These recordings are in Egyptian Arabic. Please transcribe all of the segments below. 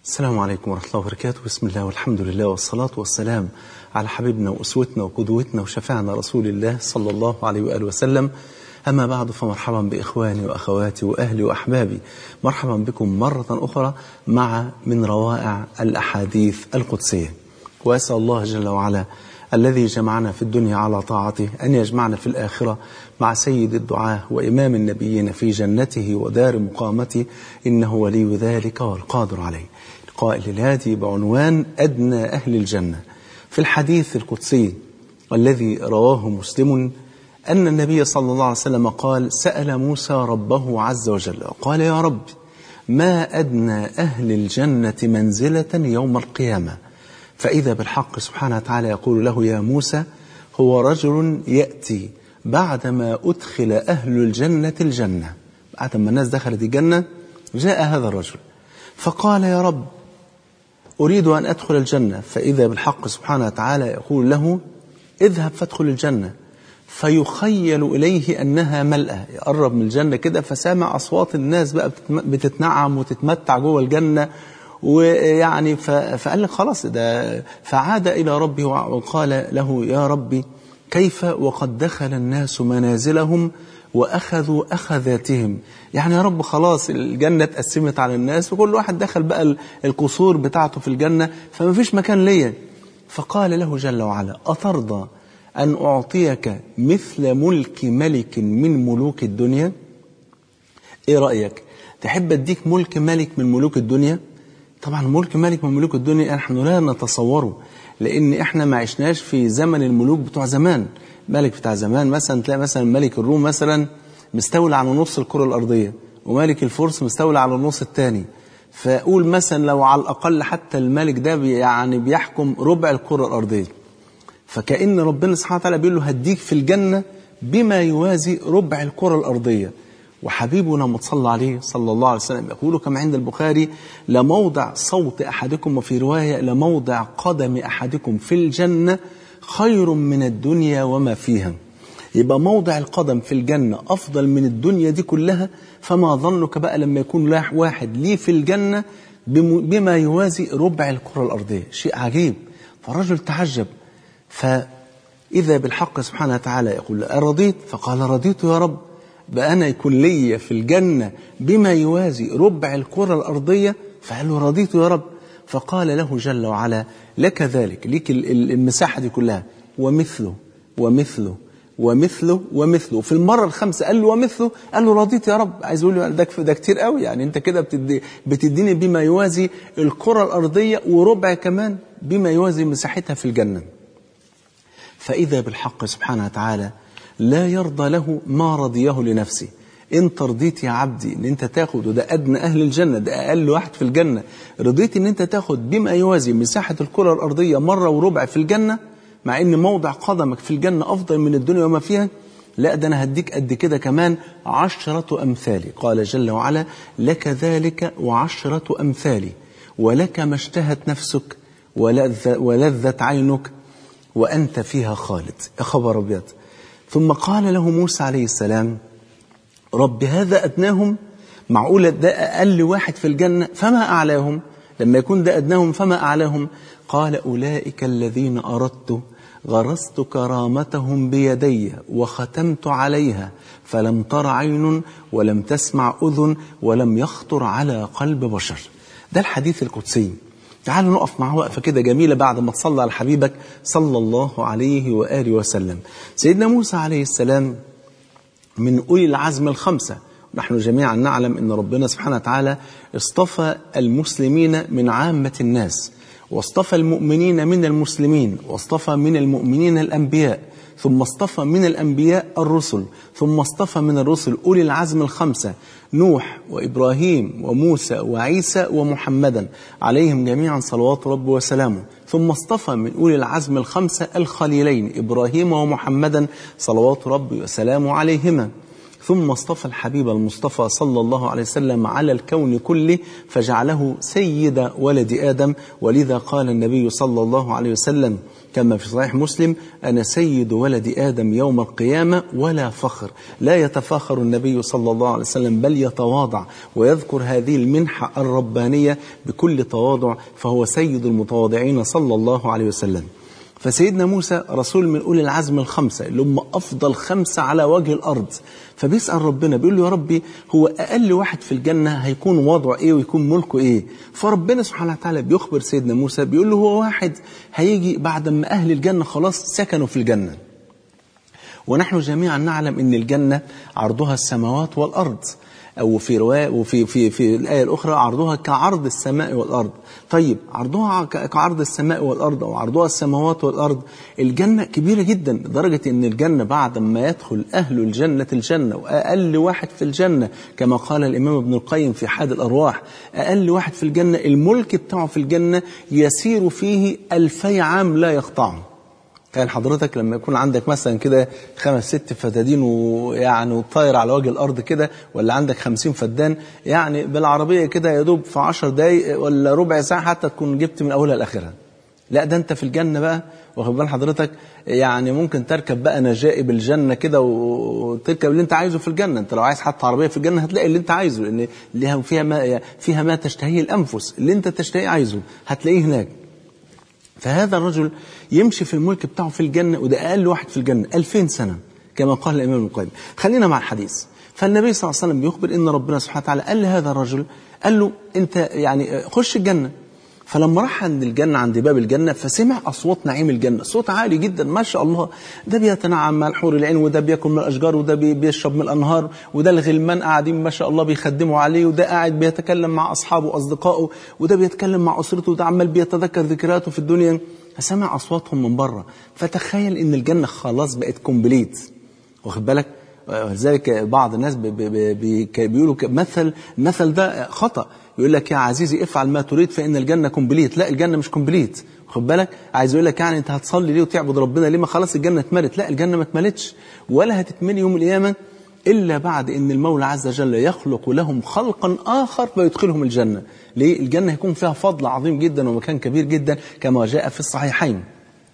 السلام عليكم ورحمة الله وبركاته بسم الله والحمد لله والصلاة والسلام على حبيبنا وأسوتنا وقدوتنا وشفاعنا رسول الله صلى الله عليه وآله وسلم أما بعد فمرحبا بإخواني وأخواتي وأهلي وأحبابي مرحبا بكم مرة أخرى مع من روائع الأحاديث القدسية وأسأل الله جل وعلا الذي جمعنا في الدنيا على طاعته أن يجمعنا في الآخرة مع سيد الدعاة وإمام النبيين في جنته ودار مقامته إنه ولي ذلك والقادر عليه لقاء الهادي بعنوان أدنى أهل الجنة في الحديث القدسي الذي رواه مسلم أن النبي صلى الله عليه وسلم قال سأل موسى ربه عز وجل قال يا رب ما أدنى أهل الجنة منزلة يوم القيامة فإذا بالحق سبحانه وتعالى يقول له يا موسى هو رجل يأتي بعدما أدخل أهل الجنة الجنة بعد ما الناس دخلت الجنة جاء هذا الرجل فقال يا رب أريد أن أدخل الجنة فإذا بالحق سبحانه وتعالى يقول له اذهب فادخل الجنة فيخيل إليه أنها ملأة يقرب من الجنة كده فسامع أصوات الناس بقى بتتنعم وتتمتع جوه الجنة ويعني فقال لك خلاص ده فعاد إلى ربه وقال له يا ربي كيف وقد دخل الناس منازلهم وأخذوا أخذاتهم يعني يا رب خلاص الجنة اتقسمت على الناس وكل واحد دخل بقى القصور بتاعته في الجنة فما فيش مكان ليا فقال له جل وعلا أترضى أن أعطيك مثل ملك ملك من ملوك الدنيا إيه رأيك تحب أديك ملك ملك من ملوك الدنيا طبعا ملك ملك من ملوك الدنيا نحن لا نتصوره لأن إحنا ما عشناش في زمن الملوك بتوع زمان ملك بتاع زمان مثلا تلاقي مثلا ملك الروم مثلا مستولى على نص الكرة الأرضية وملك الفرس مستولى على النص الثاني فأقول مثلا لو على الأقل حتى الملك ده بي يعني بيحكم ربع الكرة الأرضية فكأن ربنا سبحانه وتعالى بيقول له هديك في الجنة بما يوازي ربع الكرة الأرضية وحبيبنا متصلى عليه صلى الله عليه وسلم يقول كما عند البخاري لموضع صوت أحدكم وفي رواية لموضع قدم أحدكم في الجنة خير من الدنيا وما فيها يبقى موضع القدم في الجنة أفضل من الدنيا دي كلها فما ظنك بقى لما يكون واحد ليه في الجنة بما يوازي ربع الكرة الأرضية شيء عجيب فالرجل تعجب فإذا بالحق سبحانه وتعالى يقول أرضيت فقال رضيت يا رب بقى أنا يكون لي في الجنة بما يوازي ربع الكرة الأرضية فقال له رضيت يا رب فقال له جل وعلا لك ذلك ليك المساحة دي كلها ومثله ومثله ومثله ومثله في المرة الخامسة قال له ومثله قال له رضيت يا رب عايز يقول له ده, ده كتير قوي يعني انت كده بتدي بتديني بما يوازي الكرة الأرضية وربع كمان بما يوازي مساحتها في الجنة فإذا بالحق سبحانه وتعالى لا يرضى له ما رضيه لنفسه انت رضيت يا عبدي ان انت تاخد وده ادنى اهل الجنه ده اقل واحد في الجنه رضيت ان انت تاخد بما يوازي مساحه الكره الارضيه مره وربع في الجنه مع ان موضع قدمك في الجنه افضل من الدنيا وما فيها لا ده انا هديك قد كده كمان عشرة امثالي قال جل وعلا لك ذلك وعشرة امثالي ولك ما اشتهت نفسك ولذ ولذت عينك وانت فيها خالد يا خبر ابيض ثم قال له موسى عليه السلام رب هذا أدناهم معقولة ده أقل واحد في الجنة فما أعلاهم لما يكون ده أدناهم فما أعلاهم قال أولئك الذين أردت غرست كرامتهم بيدي وختمت عليها فلم تر عين ولم تسمع أذن ولم يخطر على قلب بشر ده الحديث القدسي تعالوا نقف مع وقفة كده جميلة بعد ما تصلى على حبيبك صلى الله عليه وآله وسلم سيدنا موسى عليه السلام من أولي العزم الخمسة نحن جميعا نعلم أن ربنا سبحانه وتعالى اصطفى المسلمين من عامة الناس واصطفى المؤمنين من المسلمين واصطفى من المؤمنين الأنبياء ثم اصطفى من الأنبياء الرسل ثم اصطفى من الرسل أولي العزم الخمسة نوح وإبراهيم وموسى وعيسى ومحمدا عليهم جميعا صلوات رب وسلامه ثم اصطفى من أولي العزم الخمسة الخليلين إبراهيم ومحمدا صلوات ربي وسلامه عليهما ثم اصطفى الحبيب المصطفى صلى الله عليه وسلم على الكون كله فجعله سيد ولد آدم ولذا قال النبي صلى الله عليه وسلم كما في صحيح مسلم أنا سيد ولد آدم يوم القيامة ولا فخر لا يتفاخر النبي صلى الله عليه وسلم بل يتواضع ويذكر هذه المنحة الربانية بكل تواضع فهو سيد المتواضعين صلى الله عليه وسلم فسيدنا موسى رسول من أولي العزم الخمسة اللي هم أفضل خمسة على وجه الأرض فبيسأل ربنا بيقول له يا ربي هو أقل واحد في الجنة هيكون وضعه إيه ويكون ملكه إيه فربنا سبحانه وتعالى بيخبر سيدنا موسى بيقول له هو واحد هيجي بعد ما أهل الجنة خلاص سكنوا في الجنة ونحن جميعا نعلم أن الجنة عرضها السماوات والأرض أو في رواية وفي في في الآية الأخرى عرضها كعرض السماء والأرض طيب عرضها كعرض السماء والأرض أو عرضها السماوات والأرض الجنة كبيرة جدا لدرجة أن الجنة بعد ما يدخل أهل الجنة الجنة وأقل واحد في الجنة كما قال الإمام ابن القيم في حاد الأرواح أقل واحد في الجنة الملك بتاعه في الجنة يسير فيه ألفي عام لا يقطعه تخيل حضرتك لما يكون عندك مثلا كده خمس ست فتادين ويعني وطاير على وجه الارض كده ولا عندك خمسين فدان يعني بالعربيه كده يا دوب في عشر دقايق ولا ربع ساعه حتى تكون جبت من اولها لاخرها. لا ده انت في الجنه بقى واخد بال حضرتك يعني ممكن تركب بقى نجائب الجنه كده وتركب اللي انت عايزه في الجنه انت لو عايز حتى عربيه في الجنه هتلاقي اللي انت عايزه لان ليها فيها ما فيها ما تشتهيه الانفس اللي انت تشتهيه عايزه هتلاقيه هناك. فهذا الرجل يمشي في الملك بتاعه في الجنة وده أقل واحد في الجنة ألفين سنة كما قال الإمام ابن القيم خلينا مع الحديث فالنبي صلى الله عليه وسلم بيخبر إن ربنا سبحانه وتعالى قال لهذا الرجل قال له أنت يعني خش الجنة فلما راح عند الجنة عند باب الجنة فسمع أصوات نعيم الجنة صوت عالي جدا ما شاء الله ده بيتنعم مع الحور العين وده بياكل من الأشجار وده بيشرب من الأنهار وده الغلمان قاعدين ما شاء الله بيخدموا عليه وده قاعد بيتكلم مع أصحابه وأصدقائه وده بيتكلم مع أسرته وده عمال بيتذكر ذكرياته في الدنيا فسمع أصواتهم من بره فتخيل إن الجنة خلاص بقت كومبليت واخد بالك ولذلك بعض الناس بي بي بي بيقولوا مثل مثل ده خطأ يقول لك يا عزيزي افعل ما تريد فإن الجنة كومبليت لا الجنة مش كومبليت خد بالك عايز يقول لك يعني انت هتصلي ليه وتعبد ربنا ليه ما خلاص الجنة اتملت لا الجنة ما اتملتش ولا هتتملي يوم القيامة إلا بعد أن المولى عز وجل يخلق لهم خلقا آخر فيدخلهم الجنة ليه؟ الجنة يكون فيها فضل عظيم جدا ومكان كبير جدا كما جاء في الصحيحين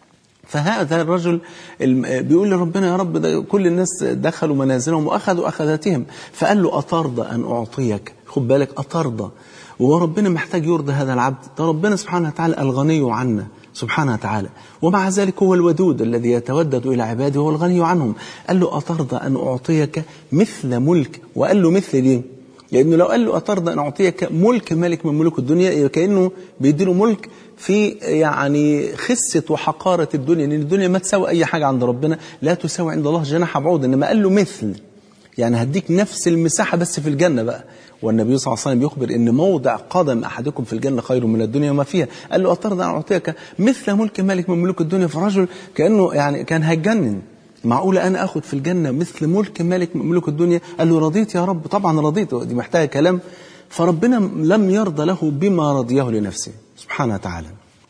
فهذا الرجل بيقول لربنا يا رب ده كل الناس دخلوا منازلهم وأخذوا أخذاتهم فقال له أترضى أن أعطيك خد بالك أترضى وهو ربنا محتاج يرضي هذا العبد ده ربنا سبحانه وتعالى الغني عنا سبحانه وتعالى ومع ذلك هو الودود الذي يتودد إلى عباده هو الغني عنهم قال له أترضى أن أعطيك مثل ملك وقال له مثل ليه لأنه لو قال له أترضى أن أعطيك ملك ملك من ملوك الدنيا كأنه بيديله ملك في يعني خسة وحقارة الدنيا لأن الدنيا ما تساوي أي حاجة عند ربنا لا تساوي عند الله جناح بعوض إنما قال له مثل يعني هديك نفس المساحة بس في الجنة بقى والنبي صلى الله عليه وسلم يخبر ان موضع قدم احدكم في الجنه خير من الدنيا وما فيها قال له اترضى ان اعطيك مثل ملك ملك من ملوك الدنيا فرجل كانه يعني كان هيتجنن معقولة أنا أخذ في الجنة مثل ملك ملك من ملوك الدنيا قال له رضيت يا رب طبعا رضيت دي محتاجة كلام فربنا لم يرضى له بما رضيه لنفسه سبحانه وتعالى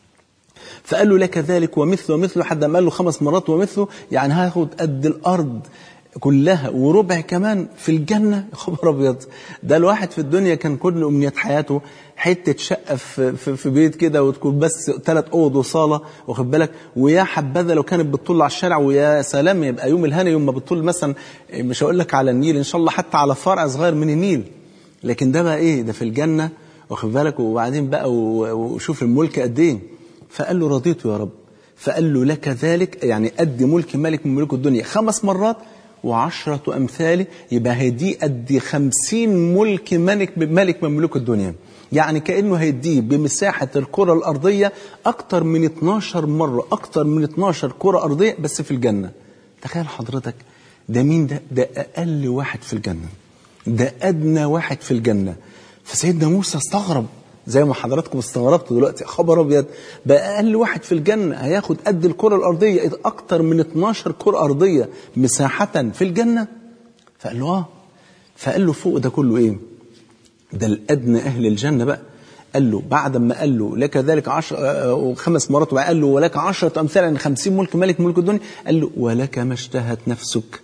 فقال له لك ذلك ومثله ومثله حتى ما قال له خمس مرات ومثله يعني هاخد قد الأرض كلها وربع كمان في الجنة خبر أبيض ده الواحد في الدنيا كان كل أمنية حياته حتة شقة في, في, في بيت كده وتكون بس ثلاث أوض وصالة واخد بالك ويا حبذا لو كانت بتطل على الشارع ويا سلام يبقى يوم الهنا يوم ما بتطل مثلا مش هقول لك على النيل إن شاء الله حتى على فرع صغير من النيل لكن ده بقى إيه ده في الجنة واخد بالك وبعدين بقى وشوف الملك قد إيه فقال له رضيت يا رب فقال له لك ذلك يعني قد ملك ملك من ملوك الدنيا خمس مرات وعشرة أمثاله يبقى هيديه قد خمسين ملك ملك ملك من ملوك الدنيا يعني كأنه هيديه بمساحة الكرة الأرضية أكتر من 12 مرة أكتر من 12 كرة أرضية بس في الجنة تخيل حضرتك ده مين ده ده أقل واحد في الجنة ده أدنى واحد في الجنة فسيدنا موسى استغرب زي ما حضراتكم استغربتوا دلوقتي خبر ابيض بقى اقل واحد في الجنه هياخد قد الكره الارضيه اكتر من 12 كره ارضيه مساحه في الجنه فقال له اه فقال له فوق ده كله ايه ده الادنى اهل الجنه بقى قال له بعد ما قال له لك ذلك عشر خمس مرات وقال له ولك عشرة أمثال يعني خمسين ملك ملك ملك الدنيا قال له ولك ما اشتهت نفسك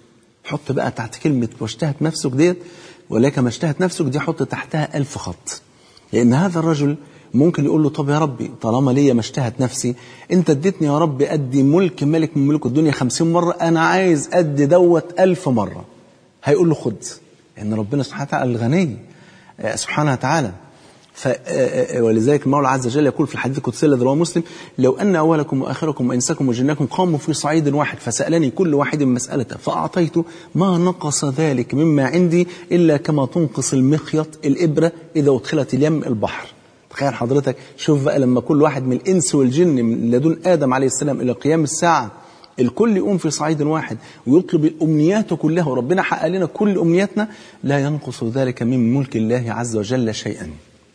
حط بقى تحت كلمة واشتهت نفسك ديت ولك ما اشتهت نفسك دي حط تحتها ألف خط لأن هذا الرجل ممكن يقول له طب يا ربي طالما ليا ما اشتهت نفسي انت اديتني يا ربي ادي ملك ملك من ملوك الدنيا خمسين مرة انا عايز ادي دوت ألف مرة هيقول له خد ان ربنا سبحانه وتعالى الغني سبحانه وتعالى ف ولذلك المولى عز وجل يقول في الحديث القدسي الذي رواه مسلم لو ان اولكم واخركم وانسكم وجنكم قاموا في صعيد واحد فسالني كل واحد مسالته فاعطيت ما نقص ذلك مما عندي الا كما تنقص المخيط الابره اذا ادخلت اليم البحر تخيل حضرتك شوف بقى لما كل واحد من الانس والجن من لدن ادم عليه السلام الى قيام الساعه الكل يقوم في صعيد واحد ويطلب الامنيات كلها وربنا حقق لنا كل امنياتنا لا ينقص ذلك من ملك الله عز وجل شيئا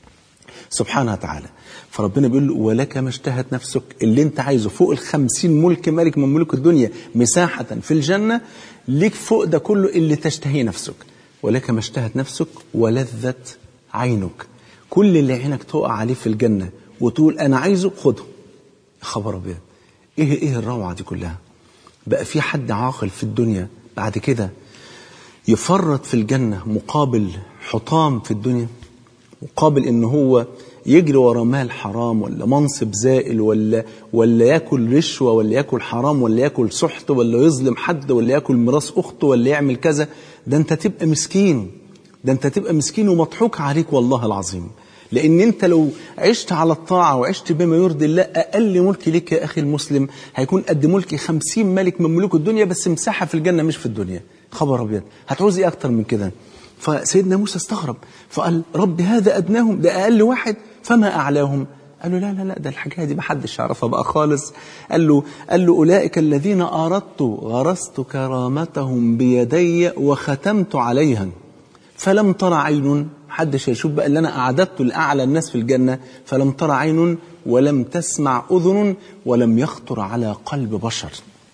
سبحانه وتعالى فربنا بيقول له ولك ما اشتهت نفسك اللي انت عايزه فوق الخمسين ملك ملك من ملوك الدنيا مساحة في الجنة ليك فوق ده كله اللي تشتهي نفسك ولك ما اشتهت نفسك ولذت عينك كل اللي عينك تقع عليه في الجنة وتقول أنا عايزه خده خبر أبيض إيه إيه الروعة دي كلها بقى في حد عاقل في الدنيا بعد كده يفرط في الجنة مقابل حطام في الدنيا مقابل ان هو يجري ورا مال حرام ولا منصب زائل ولا ولا ياكل رشوه ولا ياكل حرام ولا ياكل سحت ولا يظلم حد ولا ياكل ميراث اخته ولا يعمل كذا ده انت تبقى مسكين ده انت تبقى مسكين ومضحوك عليك والله العظيم لان انت لو عشت على الطاعه وعشت بما يرضي الله اقل ملك ليك يا اخي المسلم هيكون قد ملك خمسين ملك من ملوك الدنيا بس مساحه في الجنه مش في الدنيا خبر ابيض هتعوز ايه اكتر من كده فسيدنا موسى استغرب فقال رب هذا أدناهم ده أقل واحد فما أعلاهم قال له لا لا لا ده الحكاية دي محدش يعرفها بقى خالص قال له قال له أولئك الذين أردت غرست كرامتهم بيدي وختمت عليها فلم ترى عين محدش هيشوف بقى اللي أنا أعددته لأعلى الناس في الجنة فلم ترى عين ولم تسمع أذن ولم يخطر على قلب بشر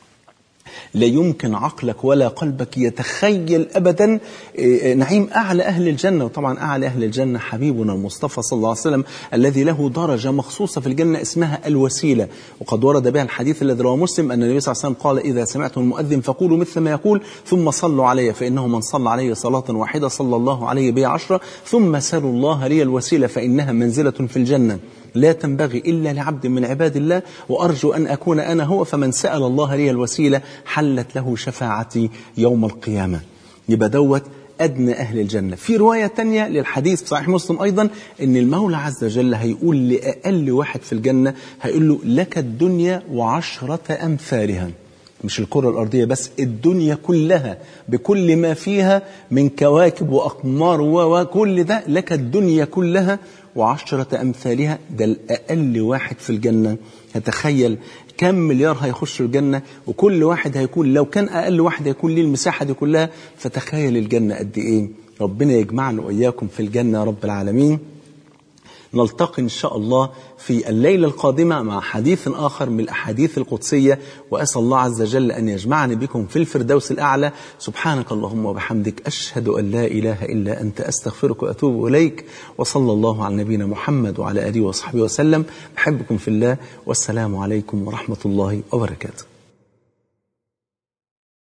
لا يمكن عقلك ولا قلبك يتخيل ابدا نعيم اعلى اهل الجنه وطبعا اعلى اهل الجنه حبيبنا المصطفى صلى الله عليه وسلم الذي له درجه مخصوصه في الجنه اسمها الوسيله وقد ورد بها الحديث الذي رواه مسلم ان النبي صلى الله عليه وسلم قال اذا سمعتم المؤذن فقولوا مثل ما يقول ثم صلوا علي فانه من صلى علي صلاه واحده صلى الله عليه بها عشره ثم سلوا الله لي الوسيله فانها منزله في الجنه لا تنبغي إلا لعبد من عباد الله وأرجو أن أكون أنا هو فمن سأل الله لي الوسيلة حلت له شفاعتي يوم القيامة يبقى دوت أدنى أهل الجنة في رواية تانية للحديث في صحيح مسلم أيضا أن المولى عز وجل هيقول لأقل واحد في الجنة هيقول له لك الدنيا وعشرة أمثالها مش الكرة الأرضية بس الدنيا كلها بكل ما فيها من كواكب وأقمار وكل ده لك الدنيا كلها وعشرة أمثالها ده الأقل واحد في الجنة هتخيل كم مليار هيخشوا الجنة وكل واحد هيكون لو كان أقل واحد هيكون ليه المساحة دي كلها فتخيل الجنة قد إيه ربنا يجمعنا وإياكم في الجنة يا رب العالمين نلتقي إن شاء الله في الليلة القادمة مع حديث آخر من الأحاديث القدسية وأسأل الله عز وجل أن يجمعني بكم في الفردوس الأعلى سبحانك اللهم وبحمدك أشهد أن لا إله إلا أنت أستغفرك وأتوب إليك وصلى الله على نبينا محمد وعلى آله وصحبه وسلم بحبكم في الله والسلام عليكم ورحمة الله وبركاته